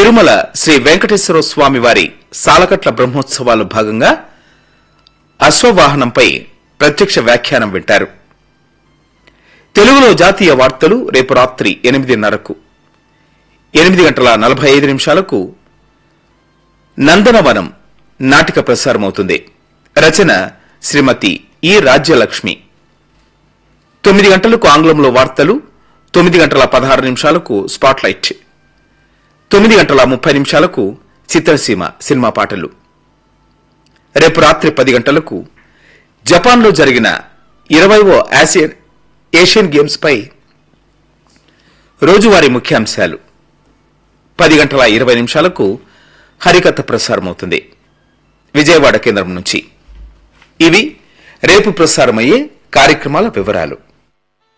తిరుమల శ్రీ వెంకటేశ్వర స్వామి వారి సాలకట్ల బ్రహ్మోత్సవాలు భాగంగా అశ్వవాహనంపై ప్రత్యక్ష వ్యాఖ్యానం వింటారు తెలుగులో జాతీయ వార్తలు రేపు రాత్రి ఎనిమిదిన్నరకు ఎనిమిది గంటల నలభై ఐదు నిమిషాలకు నందనవనం నాటిక ప్రసారమవుతుంది రచన శ్రీమతి ఈ రాజ్యలక్ష్మి తొమ్మిది గంటలకు ఆంగ్లంలో వార్తలు తొమ్మిది గంటల పదహారు నిమిషాలకు స్పాట్లైట్ తొమ్మిది గంటల ముప్పై నిమిషాలకు చిత్రసీమ సినిమా పాటలు రేపు రాత్రి పది గంటలకు జపాన్లో జరిగిన ఇరవైవో ఆసియన్ ఏషియన్ గేమ్స్ పై రోజువారీ ముఖ్యాంశాలు పది గంటల ఇరవై నిమిషాలకు హరికథ ప్రసారమవుతుంది విజయవాడ కేంద్రం నుంచి ఇవి రేపు ప్రసారమయ్యే కార్యక్రమాల వివరాలు